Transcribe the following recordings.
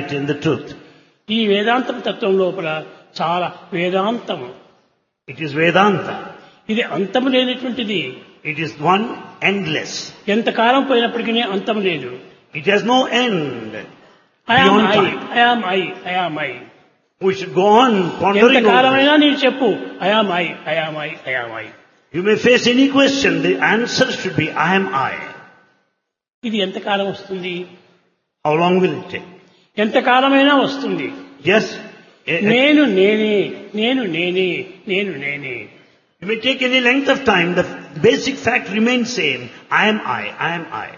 reality and the truth. ఈ వేదాంతం తత్వం లోపల చాలా వేదాంతం It is Vedanta. ఇది అంతము లేనటువంటిది It is one endless. ఎంతకాలం పోయినప్పటికీ అంతం లేదు It has no end. I am Beyond I time. I am I I am I We should go on pondering over ఎంతకాలమైనా నీవు చెప్పు I am I I am I I am I it. You may face any question. The answer should be, I am I. ఇది ఎంతకాలం వస్తుంది How long will it take? ఎంతకాలమైనా వస్తుంది Yes. a- a- నేను నేనే నేను నేనే నేను నేనే It may take any length of time. The basic fact remains same. I am I. I am I.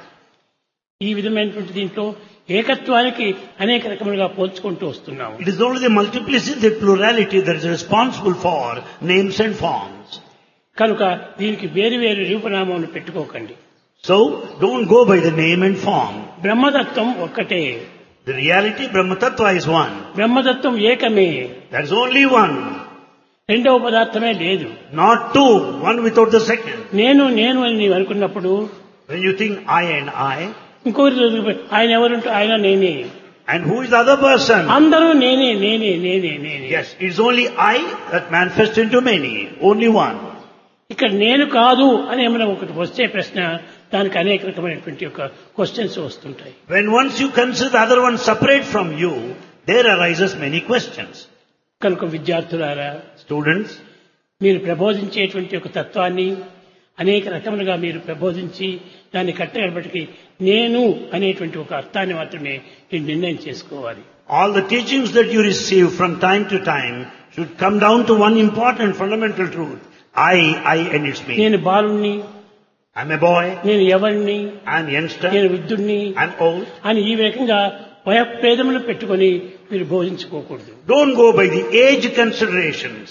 ఈ విధమైనటువంటి దీంట్లో ఏకత్వానికి అనేక రకములుగా పోల్చుకుంటూ వస్తున్నాము It is only the multiplicity, the plurality that is responsible for names and forms. కనుక దీనికి వేరు వేరు రూపనామాలను పెట్టుకోకండి So don't go by the name and form. బ్రహ్మతత్వం ఒక్కటే The reality, Brahma Tattva is one. బ్రహ్మతత్వం ఏకమే There is only one, రెండవ పదార్థమే లేదు not two, one without the second. నేను నేను అని నీవు అనుకున్నప్పుడు When you think I and I, ఇంకొకరి దగ్గరికి పోయి, ఆయన ఎవరుంటే ఆయన నేనే and who is the other person? అందరూ నేనే నేనే నేనే నేనే Yes, it is only I that manifests into many, only one. ఇక్కడ నేను కాదు అని ఏమైనా ఒకటి వస్తే ప్రశ్న దానికి అనేక రకమైనటువంటి యొక్క క్వశ్చన్స్ వస్తుంటాయి When once you consider the other one separate from you, there arises many questions. కనుక విద్యార్థులారా Students, మీరు ప్రబోధించేటువంటి ఒక తత్వాన్ని అనేక రకములుగా మీరు ప్రబోధించి దాన్ని కట్టగలపటికి నేను అనేటువంటి ఒక అర్థాన్ని మాత్రమే మీరు నిర్ణయం చేసుకోవాలి all the teachings that you receive from time to time should come down to one important fundamental truth. I, I and it's me. నేను బాలుణ్ణి I'm a boy, నేను ఎవరిని I'm youngster, నేను వృద్ధుణ్ణి I'm old. అని ఈ రకంగా వయభేదములు పెట్టుకొని మీరు బోధించుకోకూడదు Don't go by the age considerations.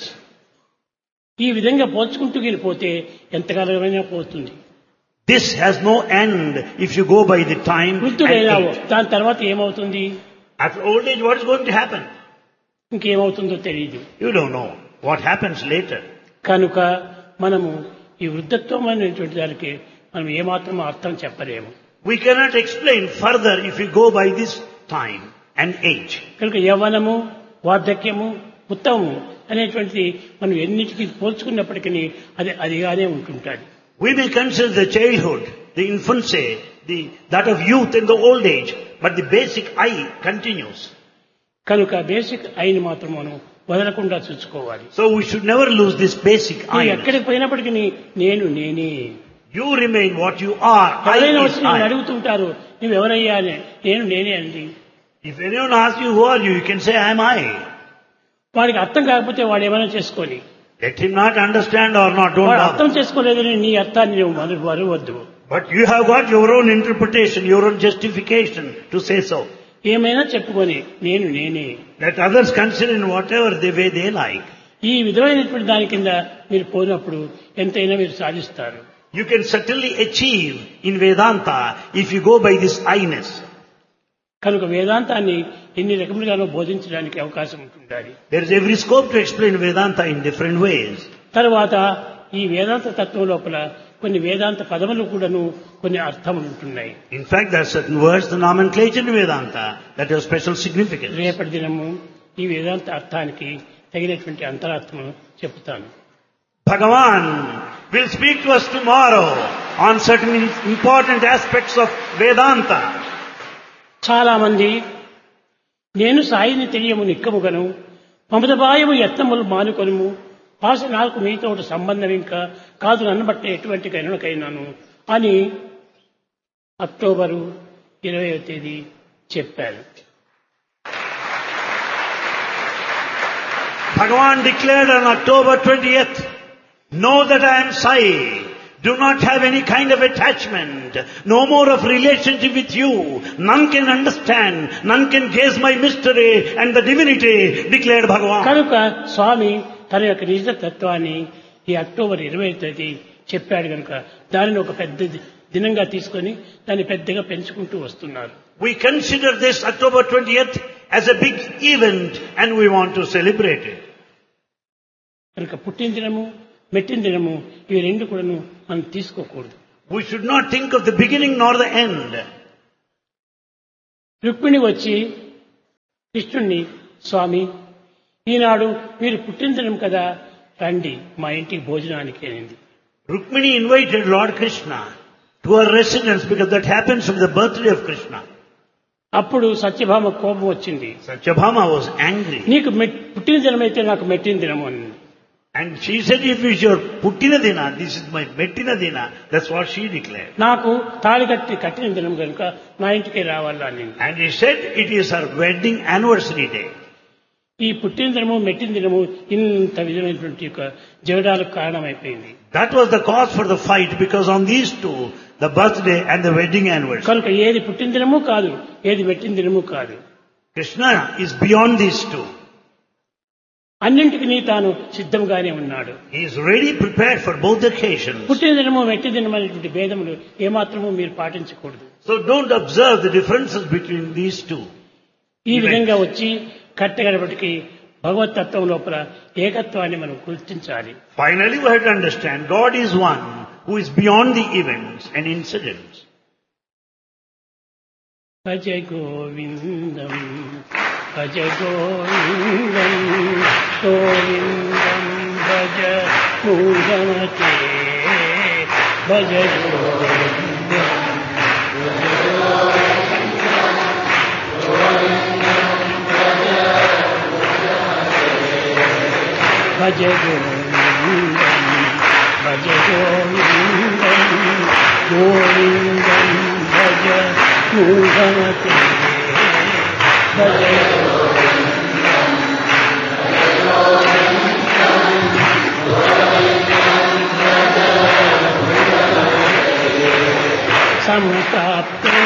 ఈ విధంగా పోల్చుకుంటూ వెళ్ళిపోతే ఎంతకాలమైనా పోతుంది This has no end if you go by the time. and వృద్ధుడైనావు age. దాని తర్వాత ఏమవుతుంది After old age, what is going to happen? ఇంకేమవుతుందో తెలియదు You don't know what happens later. కనుక మనము ఈ వృద్ధత్వం అనేటువంటి దానికి మనం ఏమాత్రం అర్థం చెప్పలేము We cannot explain further if you go by this time and age. కనుక యవ్వనము వార్ధక్యము ఉత్తమము అనేటువంటిది మనం ఎన్నిటికీ పోల్చుకున్నప్పటికీ అది అదిగానే ఉంటుంటాడు We may consider the childhood, the infancy, the, that of youth and the old age, but the basic I continues. కనుక బేసిక్ అయిన మాత్రం మనం వదలకుండా చూసుకోవాలి So we should never lose this basic నువ్వు I. ఎక్కడికి పోయినప్పటికీ నేను నేనే You remain what you are. ఎవరైనా I వచ్చి is నేను I. అడుగుతుంటారు నువ్వు ఎవరయ్యా అని నేను నేనే అండి If anyone asks you who are you, you can say I am I. వాడికి అర్థం కాకపోతే వాడు ఏమైనా చేసుకొని Let him not understand or not, don't వాడు అర్థం bother. చేసుకోలేదని నీ అర్థాన్ని నువ్వు మరు- మరువద్దు But you have got your own interpretation, your own justification to say so. ఏమైనా చెప్పుకొని నేను నేనే Let others consider in whatever the way they like. ఈ విధమైనటువంటి దాని కింద మీరు పోయినప్పుడు ఎంతైనా మీరు సాధిస్తారు You can certainly achieve in Vedanta if you go by this I-ness. కనుక వేదాంతాన్ని ఎన్ని రకములుగానో బోధించడానికి అవకాశం ఉంటుండాలి There is every scope to explain Vedanta in different ways. తర్వాత ఈ వేదాంత తత్వం లోపల కొన్ని వేదాంత పదములు కూడాను కొన్ని అర్థములు ఉంటున్నాయి In fact, there are certain words, the nomenclature in Vedanta, that have special significance. రేపటి దినము ఈ వేదాంత అర్థానికి తగినటువంటి అంతరార్థమును చెప్తాను Bhagavan will speak to us tomorrow on certain important aspects of Vedanta. చాలా మంది నేను సాయిని తెలియము నిక్కముగను మమతబాయము యత్నములు మానుకొనుము భాష నాకు మీతో ఒక సంబంధం ఇంకా కాదు నన్ను బట్టే ఎటువంటి కరుణకైనాను అని అక్టోబరు ఇరవై తేదీ చెప్పారు Bhagavan declared on October 20th, know that I am Sai. Do not have any kind of attachment. No more of relationship with you. None can understand. None can gaze my mystery and the divinity, declared Bhagavan. కనుక స్వామి తన యొక్క నిజ తత్వాన్ని ఈ October ఇరవై తేదీ చెప్పాడు కనుక దానిని ఒక పెద్ద ది- దినంగా తీసుకొని దాన్ని పెద్దగా పెంచుకుంటూ వస్తున్నారు We consider this October 20th as a big event and we want to celebrate it. కనుక పుట్టిన దినము మెట్టిన దినము ఇవి రెండు కూడాను మనం తీసుకోకూడదు We should not think of the beginning nor the end. Rukmini వచ్చి కృష్ణుణ్ణి స్వామి ఈనాడు మీరు పుట్టినదినం కదా రండి మా ఇంటికి భోజనానికి అనింది Rukmini invited Lord Krishna to her residence because that happens to be the birthday of Krishna. అప్పుడు సత్యభామ కోపం వచ్చింది Satyabhama was angry. నీకు మెట్- పుట్టిన దినం అయితే నాకు మెట్టిన దినము అని And she said, if it's your Puttina Dina, this is my Mettina Dina. That's what she declared. నాకు తాళి కట్టి కట్టిన దినం కనుక నా ఇంటికి రావాలా అని And he said, it is her wedding anniversary day. ఈ పుట్టిన దినము మెట్టిన దినము ఇంత విధమైనటువంటి యొక్క జగడాలకు కారణమైపోయింది That was the cause for the fight because on these two, the birthday and the wedding anniversary, కనుక ఏది పుట్టిన దినము కాదు ఏది మెట్టిన దినము కాదు Krishna is beyond these two. అన్నింటికి తాను సిద్ధంగానే ఉన్నాడు He is ready prepared for both occasions. పుట్టిన దినము మెట్టి దినం అనేటువంటి భేదములు ఏమాత్రము మీరు పాటించకూడదు So don't observe the differences between these two. ఈ విధంగా వచ్చి కట్టగడపటికి భగవతత్వం లోపల ఏకత్వాన్ని మనం గుర్తించాలి Finally, we have to understand God is one who is beyond the events and incidents. భజ గోవిందం భజ గోవిందం గోవిందం భజ మూఢమతే భజ గోవిందం భజ గోవిందం భజ గోవిందం గోవిందం భజ మూఢమతే భజ సంప్రాప్తే